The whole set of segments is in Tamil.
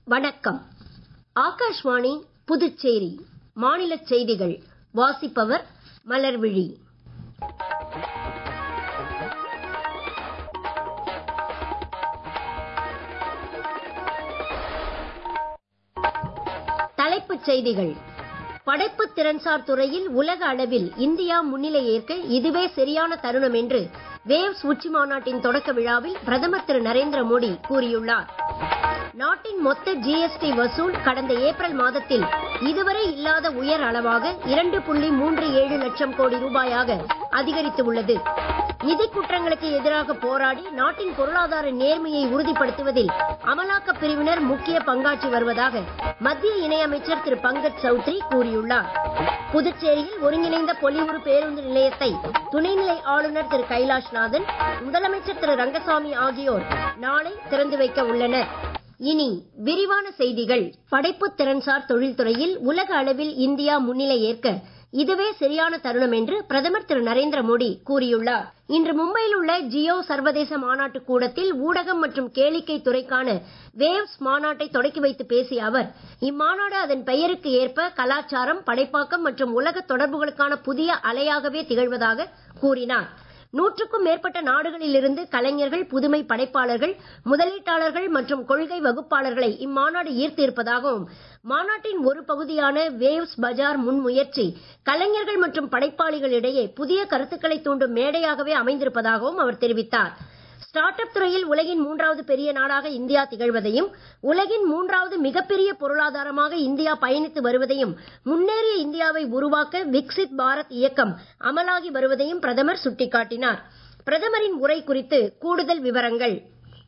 வணக்கம் ஆகாஷ்வாணி புதுச்சேரி மாநிலச் செய்திகள் வாசிப்பவர் மலர்விழி தலைப்புச் செய்திகள் படைப்புத் திறன்சார் துறையில் உலக அளவில் இந்தியா முன்னிலை ஏற்க இதுவே சரியான தருணம் என்று வேவ்ஸ் உச்சி மாநாட்டின் தொடக்க விழாவில் பிரதமர் திரு நரேந்திர மோடி கூறியுள்ளார் நாட்டின் மொத்த ஜிஎஸ்டி வசூல் கடந்த ஏப்ரல் மாதத்தில் இதுவரை இல்லாத உயர் அளவாக இரண்டு புள்ளி மூன்று ஏழு லட்சம் கோடி ரூபாயாக அதிகரித்து உள்ளது நிதி குற்றங்களுக்கு எதிராக போராடி நாட்டின் பொருளாதார நேர்மையை உறுதிப்படுத்துவதில் அமலாக்கப் பிரிவினர் முக்கிய பங்காற்றி வருவதாக மத்திய இணையமைச்சர் திரு பங்கஜ் சௌத்ரி கூறியுள்ளார் புதுச்சேரியில் ஒருங்கிணைந்த பொலிவுறு பேருந்து நிலையத்தை துணைநிலை ஆளுநர் திரு கைலாஷ்நாதன் முதலமைச்சர் திரு ரங்கசாமி ஆகியோர் நாளை திறந்து வைக்க உள்ளனர் இனி விரிவான செய்திகள் படைப்புத் திறன்சார் தொழில்துறையில் உலக அளவில் இந்தியா முன்னிலை ஏற்க இதுவே சரியான தருணம் என்று பிரதமர் திரு நரேந்திர மோடி கூறியுள்ளார் இன்று மும்பையில் உள்ள ஜியோ சர்வதேச மாநாட்டு கூடத்தில் ஊடகம் மற்றும் கேளிக்கை துறைக்கான வேவ்ஸ் மாநாட்டை தொடக்கி வைத்து பேசிய அவர் இம்மாநாடு அதன் பெயருக்கு ஏற்ப கலாச்சாரம் படைப்பாக்கம் மற்றும் உலக தொடர்புகளுக்கான புதிய அலையாகவே திகழ்வதாக கூறினார் நூற்றுக்கும் மேற்பட்ட நாடுகளில் இருந்து கலைஞர்கள் புதுமை படைப்பாளர்கள் முதலீட்டாளர்கள் மற்றும் கொள்கை வகுப்பாளர்களை இம்மாநாடு ஈர்த்து இருப்பதாகவும் மாநாட்டின் ஒரு பகுதியான வேவ்ஸ் பஜார் முன்முயற்சி கலைஞர்கள் மற்றும் படைப்பாளிகளிடையே புதிய கருத்துக்களை தூண்டும் மேடையாகவே அமைந்திருப்பதாகவும் அவர் தெரிவித்தார் ஸ்டார்ட் அப் துறையில் உலகின் மூன்றாவது பெரிய நாடாக இந்தியா திகழ்வதையும் உலகின் மூன்றாவது மிகப்பெரிய பொருளாதாரமாக இந்தியா பயணித்து வருவதையும் முன்னேறிய இந்தியாவை உருவாக்க விக்சித் பாரத் இயக்கம் அமலாகி வருவதையும் பிரதமர் சுட்டிக்காட்டினார் பிரதமரின் உரை குறித்து கூடுதல் விவரங்கள்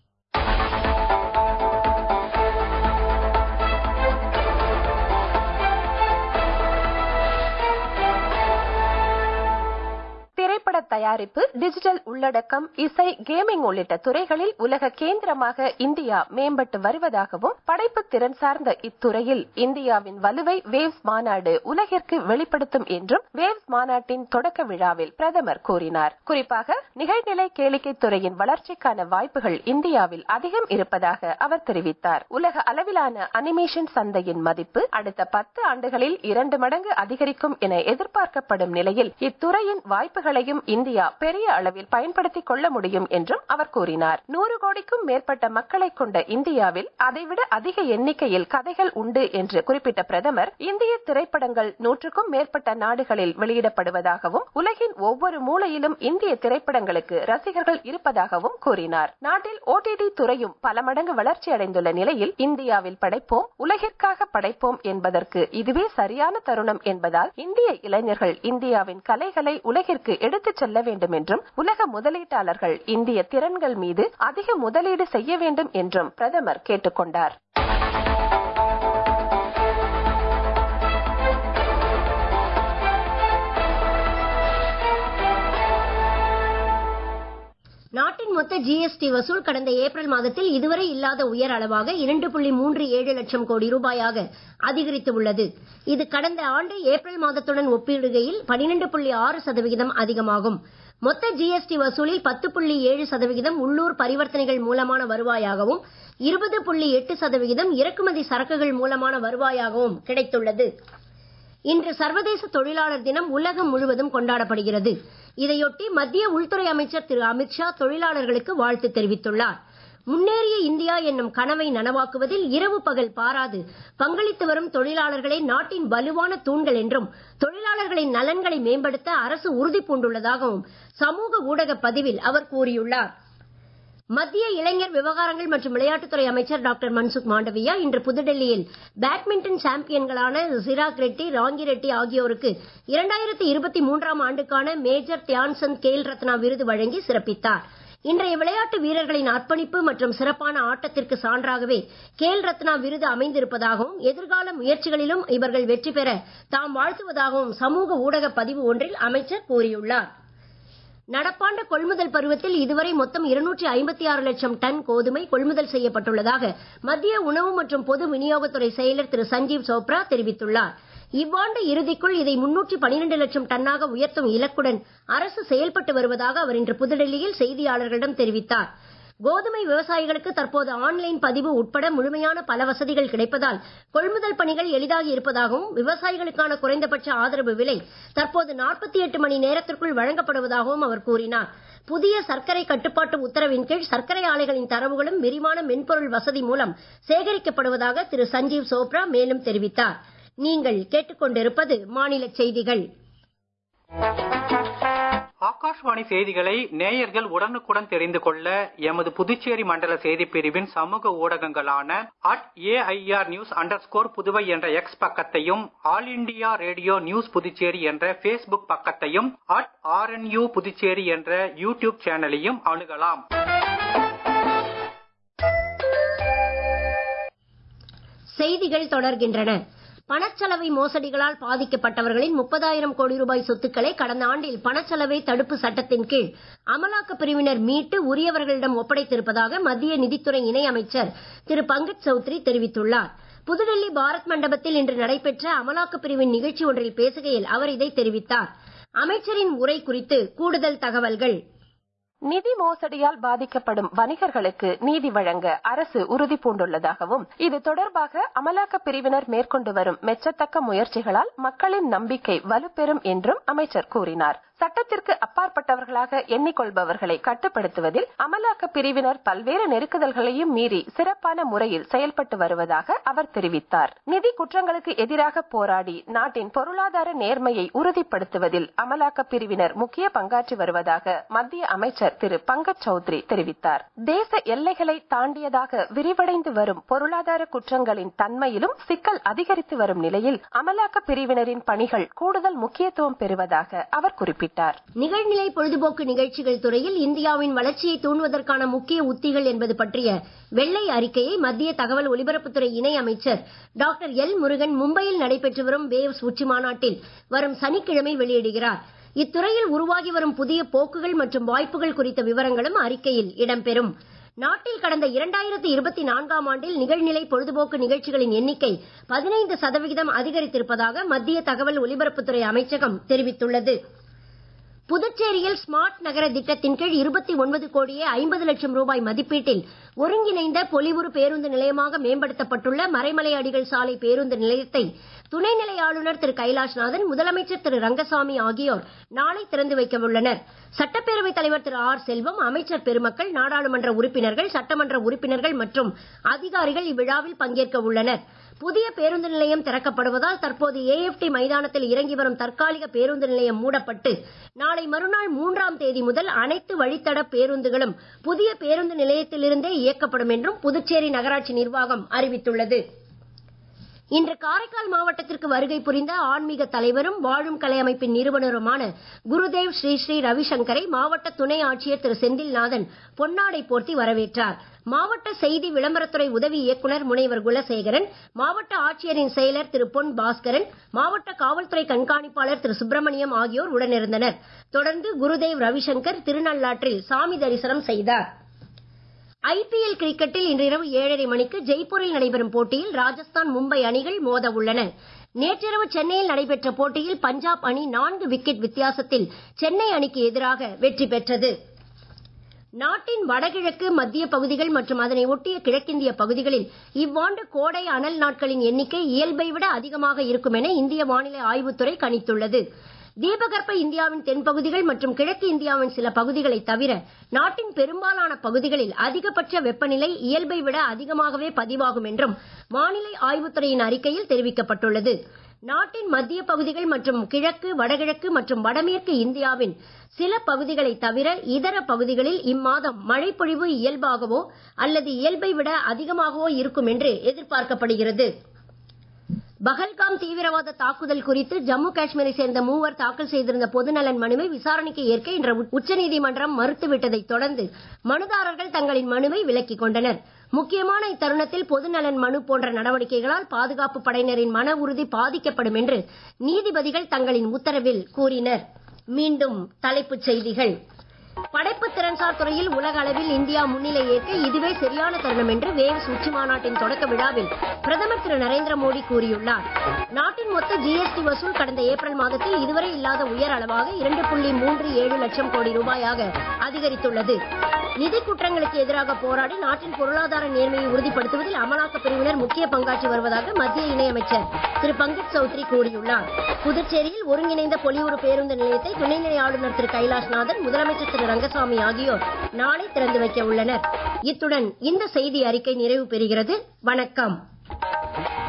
திரைப்பட தயாரிப்பு டிஜிட்டல் உள்ளடக்கம் இசை கேமிங் உள்ளிட்ட துறைகளில் உலக கேந்திரமாக இந்தியா மேம்பட்டு வருவதாகவும் படைப்பு திறன் சார்ந்த இத்துறையில் இந்தியாவின் வலுவை வேவ்ஸ் மாநாடு உலகிற்கு வெளிப்படுத்தும் என்றும் வேவ்ஸ் மாநாட்டின் தொடக்க விழாவில் பிரதமர் கூறினார் குறிப்பாக நிகழ்நிலை கேளிக்கை துறையின் வளர்ச்சிக்கான வாய்ப்புகள் இந்தியாவில் அதிகம் இருப்பதாக அவர் தெரிவித்தார் உலக அளவிலான அனிமேஷன் சந்தையின் மதிப்பு அடுத்த பத்து ஆண்டுகளில் இரண்டு மடங்கு அதிகரிக்கும் என எதிர்பார்க்கப்படும் நிலையில் இத்துறையின் வாய்ப்புகள் வாய்ப்புகளையும் இந்தியா பெரிய அளவில் பயன்படுத்திக் கொள்ள முடியும் என்றும் அவர் கூறினார் நூறு கோடிக்கும் மேற்பட்ட மக்களை கொண்ட இந்தியாவில் அதைவிட அதிக எண்ணிக்கையில் கதைகள் உண்டு என்று குறிப்பிட்ட பிரதமர் இந்திய திரைப்படங்கள் நூற்றுக்கும் மேற்பட்ட நாடுகளில் வெளியிடப்படுவதாகவும் உலகின் ஒவ்வொரு மூலையிலும் இந்திய திரைப்படங்களுக்கு ரசிகர்கள் இருப்பதாகவும் கூறினார் நாட்டில் ஓடிடி துறையும் பல மடங்கு வளர்ச்சி அடைந்துள்ள நிலையில் இந்தியாவில் படைப்போம் உலகிற்காக படைப்போம் என்பதற்கு இதுவே சரியான தருணம் என்பதால் இந்திய இளைஞர்கள் இந்தியாவின் கலைகளை உலகிற்கு எடுத்துச் செல்ல வேண்டும் என்றும் உலக முதலீட்டாளர்கள் இந்திய திறன்கள் மீது அதிக முதலீடு செய்ய வேண்டும் என்றும் பிரதமர் கேட்டுக்கொண்டார் நாட்டின் மொத்த ஜிஎஸ்டி வசூல் கடந்த ஏப்ரல் மாதத்தில் இதுவரை இல்லாத உயர் அளவாக இரண்டு புள்ளி மூன்று ஏழு லட்சம் கோடி ரூபாயாக அதிகரித்து உள்ளது இது கடந்த ஆண்டு ஏப்ரல் மாதத்துடன் ஒப்பிடுகையில் பனிரெண்டு புள்ளி ஆறு சதவிகிதம் அதிகமாகும் மொத்த ஜிஎஸ்டி வசூலில் பத்து புள்ளி ஏழு சதவிகிதம் உள்ளூர் பரிவர்த்தனைகள் மூலமான வருவாயாகவும் இருபது புள்ளி எட்டு சதவிகிதம் இறக்குமதி சரக்குகள் மூலமான வருவாயாகவும் கிடைத்துள்ளது இன்று சர்வதேச தொழிலாளர் தினம் உலகம் முழுவதும் கொண்டாடப்படுகிறது இதையொட்டி மத்திய உள்துறை அமைச்சர் திரு அமித்ஷா தொழிலாளர்களுக்கு வாழ்த்து தெரிவித்துள்ளார் முன்னேறிய இந்தியா என்னும் கனவை நனவாக்குவதில் இரவு பகல் பாராது பங்களித்து வரும் தொழிலாளர்களை நாட்டின் வலுவான தூண்கள் என்றும் தொழிலாளர்களின் நலன்களை மேம்படுத்த அரசு உறுதி பூண்டுள்ளதாகவும் சமூக ஊடக பதிவில் அவர் கூறியுள்ளார் மத்திய இளைஞர் விவகாரங்கள் மற்றும் விளையாட்டுத்துறை அமைச்சர் டாக்டர் மன்சுக் மாண்டவியா இன்று புதுடெல்லியில் பேட்மிண்டன் சாம்பியன்களான சிராக் ரெட்டி ராங்கி ரெட்டி ஆகியோருக்கு இரண்டாயிரத்தி இருபத்தி மூன்றாம் ஆண்டுக்கான மேஜர் தியான்சந்த் கேல் ரத்னா விருது வழங்கி சிறப்பித்தார் இன்றைய விளையாட்டு வீரர்களின் அர்ப்பணிப்பு மற்றும் சிறப்பான ஆட்டத்திற்கு சான்றாகவே கேல் ரத்னா விருது அமைந்திருப்பதாகவும் எதிர்கால முயற்சிகளிலும் இவர்கள் வெற்றி பெற தாம் வாழ்த்துவதாகவும் சமூக ஊடக பதிவு ஒன்றில் அமைச்சர் கூறியுள்ளார் நடப்பாண்டு கொள்முதல் பருவத்தில் இதுவரை மொத்தம் இருநூற்றி ஐம்பத்தி ஆறு லட்சம் டன் கோதுமை கொள்முதல் செய்யப்பட்டுள்ளதாக மத்திய உணவு மற்றும் பொது விநியோகத்துறை செயலர் திரு சஞ்சீவ் சோப்ரா தெரிவித்துள்ளார் இவ்வாண்டு இறுதிக்குள் இதை முன்னூற்றி பனிரெண்டு லட்சம் டன்னாக உயர்த்தும் இலக்குடன் அரசு செயல்பட்டு வருவதாக அவர் இன்று புதுடெல்லியில் செய்தியாளர்களிடம் தெரிவித்தார் கோதுமை விவசாயிகளுக்கு தற்போது ஆன்லைன் பதிவு உட்பட முழுமையான பல வசதிகள் கிடைப்பதால் கொள்முதல் பணிகள் எளிதாகி இருப்பதாகவும் விவசாயிகளுக்கான குறைந்தபட்ச ஆதரவு விலை தற்போது 48 மணி நேரத்திற்குள் வழங்கப்படுவதாகவும் அவர் கூறினார் புதிய சர்க்கரை கட்டுப்பாட்டு உத்தரவின் கீழ் சர்க்கரை ஆலைகளின் தரவுகளும் விரிவான மென்பொருள் வசதி மூலம் சேகரிக்கப்படுவதாக திரு சஞ்சீவ் சோப்ரா மேலும் தெரிவித்தார் நீங்கள் கேட்டுக்கொண்டிருப்பது மாநில செய்திகள் ஆகாஷ்வாணி செய்திகளை நேயர்கள் உடனுக்குடன் தெரிந்து கொள்ள எமது புதுச்சேரி மண்டல செய்திப் பிரிவின் சமூக ஊடகங்களான at AIR news under Puduvai என்ற எக்ஸ் பக்கத்தையும் all India radio news Puducherry என்ற ஃபேஸ்புக் பக்கத்தையும் அட் ஆர்என்யூ புதுச்சேரி என்ற யூடியூப் சேனலையும் அணுகலாம் செய்திகள் தொடர்கின்றன பணச்சலவை மோசடிகளால் பாதிக்கப்பட்டவர்களின் முப்பதாயிரம் கோடி ரூபாய் சொத்துக்களை கடந்த ஆண்டில் பணச்சலவை தடுப்பு சட்டத்தின் கீழ் அமலாக்கப் பிரிவினர் மீட்டு உரியவர்களிடம் ஒப்படைத்திருப்பதாக மத்திய நிதித்துறை இணை அமைச்சர் திரு பங்கஜ் சௌத்ரி தெரிவித்துள்ளார் புதுடெல்லி பாரத் மண்டபத்தில் இன்று நடைபெற்ற அமலாக்கப் பிரிவின் நிகழ்ச்சி ஒன்றில் பேசுகையில் அவர் இதை தெரிவித்தார் அமைச்சரின் உரை குறித்து கூடுதல் தகவல்கள் நிதி மோசடியால் பாதிக்கப்படும் வணிகர்களுக்கு நீதி வழங்க அரசு உறுதி பூண்டுள்ளதாகவும் இது தொடர்பாக அமலாக்கப் பிரிவினர் மேற்கொண்டு வரும் மெச்சத்தக்க முயற்சிகளால் மக்களின் நம்பிக்கை வலுப்பெறும் என்றும் அமைச்சர் கூறினார் சட்டத்திற்கு அப்பாற்பட்டவர்களாக எண்ணிக்கொள்பவர்களை கட்டுப்படுத்துவதில் அமலாக்கப் பிரிவினர் பல்வேறு நெருக்குதல்களையும் மீறி சிறப்பான முறையில் செயல்பட்டு வருவதாக அவர் தெரிவித்தார் நிதி குற்றங்களுக்கு எதிராக போராடி நாட்டின் பொருளாதார நேர்மையை உறுதிப்படுத்துவதில் அமலாக்கப் பிரிவினர் முக்கிய பங்காற்றி வருவதாக மத்திய அமைச்சர் திரு பங்கஜ் சௌத்ரி தெரிவித்தார் தேச எல்லைகளை தாண்டியதாக விரிவடைந்து வரும் பொருளாதார குற்றங்களின் தன்மையிலும் சிக்கல் அதிகரித்து வரும் நிலையில் அமலாக்கப் பிரிவினரின் பணிகள் கூடுதல் முக்கியத்துவம் பெறுவதாக அவர் குறிப்பிட்டார் நிகழ்நிலை பொழுதுபோக்கு நிகழ்ச்சிகள் துறையில் இந்தியாவின் வளர்ச்சியை தூண்டுவதற்கான முக்கிய உத்திகள் என்பது பற்றிய வெள்ளை அறிக்கையை மத்திய தகவல் ஒலிபரப்புத்துறை இணை அமைச்சர் டாக்டர் எல் முருகன் மும்பையில் நடைபெற்று வரும் வேவ்ஸ் உச்சி மாநாட்டில் வரும் சனிக்கிழமை வெளியிடுகிறார் இத்துறையில் உருவாகி வரும் புதிய போக்குகள் மற்றும் வாய்ப்புகள் குறித்த விவரங்களும் அறிக்கையில் இடம்பெறும் நாட்டில் கடந்த இரண்டாயிரத்தி இருபத்தி நான்காம் ஆண்டில் நிகழ்நிலை பொழுதுபோக்கு நிகழ்ச்சிகளின் எண்ணிக்கை பதினைந்து சதவிகிதம் அதிகரித்திருப்பதாக மத்திய தகவல் ஒலிபரப்புத்துறை அமைச்சகம் தெரிவித்துள்ளது புதுச்சேரியில் ஸ்மார்ட் நகர திட்டத்தின் கீழ் இருபத்தி ஒன்பது கோடியே ஐம்பது லட்சம் ரூபாய் மதிப்பீட்டில் ஒருங்கிணைந்த பொலிவுறு பேருந்து நிலையமாக மேம்படுத்தப்பட்டுள்ள மறைமலை அடிகள் சாலை பேருந்து நிலையத்தை துணைநிலை ஆளுநர் திரு கைலாஷ்நாதன் முதலமைச்சர் திரு ரங்கசாமி ஆகியோர் நாளை திறந்து வைக்க உள்ளனர் சட்டப்பேரவைத் தலைவர் திரு ஆர் செல்வம் அமைச்சர் பெருமக்கள் நாடாளுமன்ற உறுப்பினர்கள் சட்டமன்ற உறுப்பினர்கள் மற்றும் அதிகாரிகள் இவ்விழாவில் பங்கேற்க உள்ளனர் புதிய பேருந்து நிலையம் திறக்கப்படுவதால் தற்போது ஏஎப்டி மைதானத்தில் இறங்கி வரும் தற்காலிக பேருந்து நிலையம் மூடப்பட்டு நாளை மறுநாள் மூன்றாம் தேதி முதல் அனைத்து வழித்தட பேருந்துகளும் புதிய பேருந்து நிலையத்திலிருந்தே இயக்கப்படும் என்றும் புதுச்சேரி நகராட்சி நிர்வாகம் அறிவித்துள்ளது இன்று காரைக்கால் மாவட்டத்திற்கு வருகை புரிந்த ஆன்மீக தலைவரும் வாழும் கலை அமைப்பின் நிறுவனருமான குருதேவ் ஸ்ரீ ஸ்ரீ ரவிசங்கரை மாவட்ட துணை ஆட்சியர் திரு செந்தில்நாதன் பொன்னாடை போர்த்தி வரவேற்றார் மாவட்ட செய்தி விளம்பரத்துறை உதவி இயக்குனர் முனைவர் குலசேகரன் மாவட்ட ஆட்சியரின் செயலர் திரு பொன் பாஸ்கரன் மாவட்ட காவல்துறை கண்காணிப்பாளர் திரு சுப்பிரமணியம் ஆகியோர் உடனிருந்தனர் தொடர்ந்து குருதேவ் ரவிசங்கர் திருநள்ளாற்றில் சாமி தரிசனம் செய்தார் ஐபிஎல் கிரிக்கெட்டில் இன்றிரவு ஏழரை மணிக்கு ஜெய்ப்பூரில் நடைபெறும் போட்டியில் ராஜஸ்தான் மும்பை அணிகள் மோத உள்ளன நேற்றிரவு சென்னையில் நடைபெற்ற போட்டியில் பஞ்சாப் அணி நான்கு விக்கெட் வித்தியாசத்தில் சென்னை அணிக்கு எதிராக வெற்றி பெற்றது நாட்டின் வடகிழக்கு மத்திய பகுதிகள் மற்றும் அதனை ஒட்டிய கிழக்கிந்திய பகுதிகளில் இவ்வாண்டு கோடை அனல் நாட்களின் எண்ணிக்கை இயல்பை விட அதிகமாக இருக்கும் என இந்திய வானிலை ஆய்வுத்துறை கணித்துள்ளது தீபகற்ப இந்தியாவின் தென்பகுதிகள் மற்றும் கிழக்கு இந்தியாவின் சில பகுதிகளை தவிர நாட்டின் பெரும்பாலான பகுதிகளில் அதிகபட்ச வெப்பநிலை இயல்பை விட அதிகமாகவே பதிவாகும் என்றும் வானிலை ஆய்வுத்துறையின் அறிக்கையில் தெரிவிக்கப்பட்டுள்ளது நாட்டின் மத்திய பகுதிகள் மற்றும் கிழக்கு வடகிழக்கு மற்றும் வடமேற்கு இந்தியாவின் சில பகுதிகளை தவிர இதர பகுதிகளில் இம்மாதம் மழைப்பொழிவு இயல்பாகவோ அல்லது இயல்பை விட அதிகமாகவோ இருக்கும் என்று எதிர்பார்க்கப்படுகிறது பகல்காம் தீவிரவாத தாக்குதல் குறித்து ஜம்மு காஷ்மீரை சேர்ந்த மூவர் தாக்கல் செய்திருந்த பொதுநலன் மனுவை விசாரணைக்கு ஏற்க இன்று உச்சநீதிமன்றம் மறுத்துவிட்டதைத் தொடர்ந்து மனுதாரர்கள் தங்களின் மனுவை விலக்கிக் கொண்டனர் முக்கியமான இத்தருணத்தில் பொதுநலன் மனு போன்ற நடவடிக்கைகளால் பாதுகாப்பு படையினரின் மன உறுதி பாதிக்கப்படும் என்று நீதிபதிகள் தங்களின் உத்தரவில் கூறினர் மீண்டும் தலைப்புச் செய்திகள் படைப்பு திறன்சார் துறையில் உலக அளவில் இந்தியா முன்னிலை ஏற்க இதுவே சரியான தருணம் என்று வேவ்ஸ் உச்சி மாநாட்டின் தொடக்க விழாவில் பிரதமர் திரு நரேந்திர மோடி கூறியுள்ளார் நாட்டின் மொத்த ஜிஎஸ்டி வசூல் கடந்த ஏப்ரல் மாதத்தில் இதுவரை இல்லாத உயர் அளவாக இரண்டு புள்ளி மூன்று ஏழு லட்சம் கோடி ரூபாயாக அதிகரித்துள்ளது நிதி குற்றங்களுக்கு எதிராக போராடி நாட்டின் பொருளாதார நேர்மையை உறுதிப்படுத்துவதில் அமலாக்கப் பிரிவினர் முக்கிய பங்காற்றி வருவதாக மத்திய இணையமைச்சர் திரு பங்கஜ் சௌத்ரி கூறியுள்ளார் புதுச்சேரியில் ஒருங்கிணைந்த பொலிவுறு பேருந்து நிலையத்தை துணைநிலை ஆளுநர் திரு கைலாஷ்நாதன் முதலமைச்சர் திரு ரங்கசாமி ஆகியோர் நாளை திறந்து வைக்க உள்ளனர் இத்துடன் இந்த செய்தி அறிக்கை நிறைவு பெறுகிறது வணக்கம்